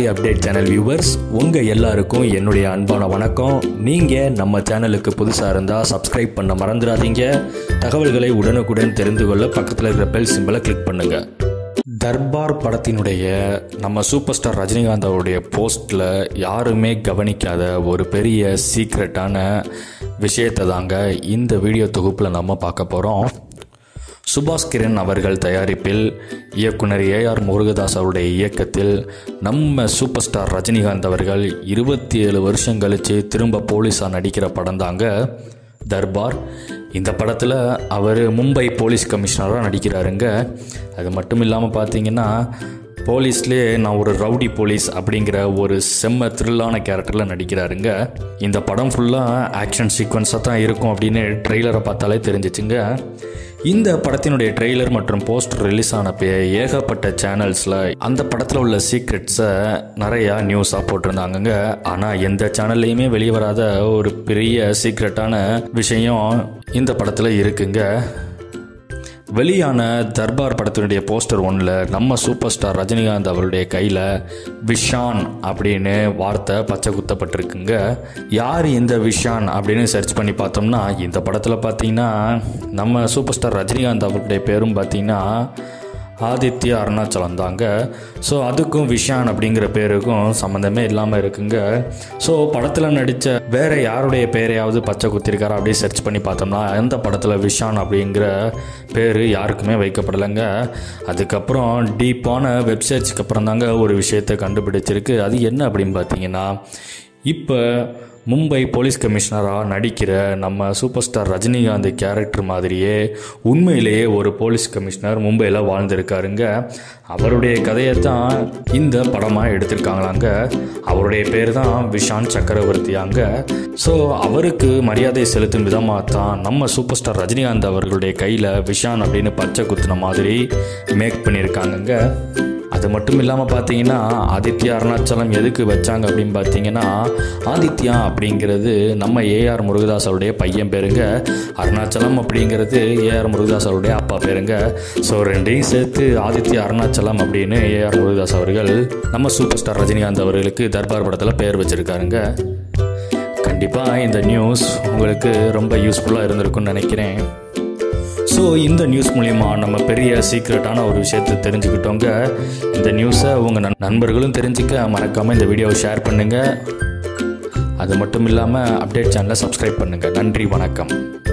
hi update channel viewers உங்கள் எல்லாருக்கும் என்னுடைய அன்பான வணக்கம் நீங்கள் நம்ம சேனலுக்கு புதுசாக இருந்தால் சப்ஸ்கிரைப் பண்ண மறந்துடாதீங்க தகவல்களை உடனுக்குடன் தெரிந்து கொள்ள பக்கத்தில் இருக்கிற பெல் சிம்பிளை கிளிக் பண்ணுங்கள் தர்பார் படத்தினுடைய நம்ம சூப்பர் ஸ்டார் ரஜினிகாந்த் அவருடைய போஸ்ட்டில் யாருமே கவனிக்காத ஒரு பெரிய சீக்ரெட்டான விஷயத்தை தாங்க இந்த வீடியோ தொகுப்பில் நம்ம பார்க்க போகிறோம் சுபாஷ் கிரண் அவர்கள் தயாரிப்பில் இயக்குனர் ஏஆர் முருகதாஸ் அவருடைய இயக்கத்தில் நம்ம சூப்பர் ஸ்டார் ரஜினிகாந்த் அவர்கள் இருபத்தி ஏழு வருஷம் கழித்து திரும்ப போலீஸாக நடிக்கிற படம் தாங்க தர்பார் இந்த படத்தில் அவர் மும்பை போலீஸ் கமிஷனராக நடிக்கிறாருங்க அது மட்டும் இல்லாமல் பார்த்தீங்கன்னா போலீஸ்லேயே நான் ஒரு ரவுடி போலீஸ் அப்படிங்கிற ஒரு செம்ம த்ரில்லான கேரக்டரில் நடிக்கிறாருங்க இந்த படம் ஃபுல்லாக ஆக்ஷன் சீக்வன்ஸாக தான் இருக்கும் அப்படின்னு ட்ரெய்லரை பார்த்தாலே தெரிஞ்சிச்சுங்க இந்த படத்தினுடைய ட்ரெய்லர் மற்றும் போஸ்டர் ரிலீஸ் ஆனப்போ ஏகப்பட்ட சேனல்ஸில் அந்த படத்தில் உள்ள சீக்ரெட்ஸை நிறையா நியூஸாக போட்டிருந்தாங்கங்க ஆனால் எந்த சேனல்லையுமே வெளியே வராத ஒரு பெரிய சீக்ரெட்டான விஷயம் இந்த படத்தில் இருக்குங்க வெளியான தர்பார் படத்தினுடைய போஸ்டர் ஒன்றில் நம்ம சூப்பர் ஸ்டார் ரஜினிகாந்த் அவருடைய கையில் விஷான் அப்படின்னு வார்த்தை பச்சை குத்தப்பட்டிருக்குங்க யார் இந்த விஷான் அப்படின்னு சர்ச் பண்ணி பார்த்தோம்னா இந்த படத்தில் பார்த்தீங்கன்னா நம்ம சூப்பர் ஸ்டார் ரஜினிகாந்த் அவருடைய பேரும் பார்த்தீங்கன்னா ஆதித்ய அருணாச்சலம் தாங்க ஸோ அதுக்கும் விஷான் அப்படிங்கிற பேருக்கும் சம்மந்தமே இல்லாமல் இருக்குங்க ஸோ படத்தில் நடித்த வேற யாருடைய பேரையாவது பச்சை குத்திருக்காரா அப்படியே சர்ச் பண்ணி பார்த்தோம்னா அந்த படத்தில் விஷான் அப்படிங்கிற பேர் யாருக்குமே வைக்கப்படலைங்க அதுக்கப்புறம் டீப்பான வெப்சைட்ஸ்க்கு அப்புறம் தாங்க ஒரு விஷயத்தை கண்டுபிடிச்சிருக்கு அது என்ன அப்படின்னு பார்த்தீங்கன்னா இப்போ மும்பை போலீஸ் கமிஷனராக நடிக்கிற நம்ம சூப்பர் ஸ்டார் ரஜினிகாந்த் கேரக்டர் மாதிரியே உண்மையிலேயே ஒரு போலீஸ் கமிஷனர் மும்பையில் வாழ்ந்திருக்காருங்க அவருடைய கதையை தான் இந்த படமாக எடுத்திருக்காங்களாங்க அவருடைய பேர் தான் விஷான் சக்கரவர்த்தியாங்க ஸோ அவருக்கு மரியாதை செலுத்தும் விதமாக தான் நம்ம சூப்பர் ஸ்டார் ரஜினிகாந்த் அவர்களுடைய கையில் விஷான் அப்படின்னு பச்சை குத்துன மாதிரி மேக் பண்ணியிருக்காங்கங்க அது மட்டும் இல்லாமல் பார்த்தீங்கன்னா ஆதித்யா அருணாச்சலம் எதுக்கு வச்சாங்க அப்படின்னு பார்த்தீங்கன்னா ஆதித்யா அப்படிங்கிறது நம்ம ஏஆர் முருகதாஸ் அவருடைய பையன் பேருங்க அருணாச்சலம் அப்படிங்கிறது ஏஆர் முருகதாஸ் அவருடைய அப்பா பேருங்க ஸோ ரெண்டையும் சேர்த்து ஆதித்யா அருணாச்சலம் அப்படின்னு ஏஆர் முருகதாஸ் அவர்கள் நம்ம சூப்பர் ஸ்டார் ரஜினிகாந்த் அவர்களுக்கு தர்பார் படத்தில் பெயர் வச்சுருக்காருங்க கண்டிப்பாக இந்த நியூஸ் உங்களுக்கு ரொம்ப யூஸ்ஃபுல்லாக இருந்திருக்கும்னு நினைக்கிறேன் ஸோ இந்த நியூஸ் மூலிமா நம்ம பெரிய சீக்ரெட்டான ஒரு விஷயத்தை தெரிஞ்சுக்கிட்டோங்க இந்த நியூஸை உங்கள் நண் நண்பர்களும் தெரிஞ்சுக்க மறக்காமல் இந்த வீடியோவை ஷேர் பண்ணுங்கள் அது மட்டும் இல்லாமல் அப்டேட் சேனலை சப்ஸ்கிரைப் பண்ணுங்கள் நன்றி வணக்கம்